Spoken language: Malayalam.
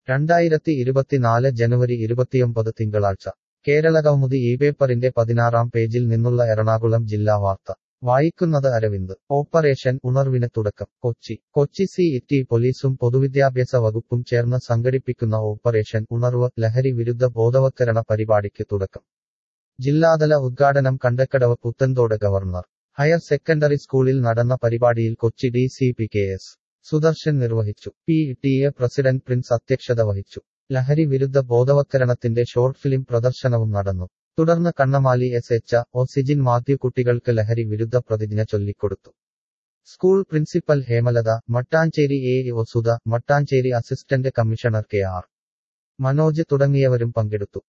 രണ്ടായിരത്തി ഇരുപത്തിനാല് ജനുവരി ഇരുപത്തിയൊമ്പത് തിങ്കളാഴ്ച കേരളകൗമുദി ഈ പേപ്പറിന്റെ പതിനാറാം പേജിൽ നിന്നുള്ള എറണാകുളം ജില്ലാ വാർത്ത വായിക്കുന്നത് അരവിന്ദ് ഓപ്പറേഷൻ ഉണർവിന് തുടക്കം കൊച്ചി കൊച്ചി സി ഇറ്റി പോലീസും പൊതുവിദ്യാഭ്യാസ വകുപ്പും ചേർന്ന് സംഘടിപ്പിക്കുന്ന ഓപ്പറേഷൻ ഉണർവ് ലഹരി വിരുദ്ധ ബോധവത്കരണ പരിപാടിക്ക് തുടക്കം ജില്ലാതല ഉദ്ഘാടനം Kandakkadavu Puthanthodu governor higher secondary സ്കൂളിൽ നടന്ന പരിപാടിയിൽ Kochi D C P K S Sudarshan നിർവഹിച്ചു P T A president Prince അധ്യക്ഷത വഹിച്ചു ലഹരി വിരുദ്ധ ബോധവത്കരണത്തിന്റെ ഷോർട്ട് ഫിലിം പ്രദർശനവും നടന്നു തുടർന്ന് Kannamaly S H O Sijin Mathew കുട്ടികൾക്ക് ലഹരി വിരുദ്ധ പ്രതിജ്ഞ ചൊല്ലിക്കൊടുത്തു school principal Hemalatha Mattancherry A O Sudha Mattancherry assistant commissioner K R Manoj തുടങ്ങിയവരും പങ്കെടുത്തു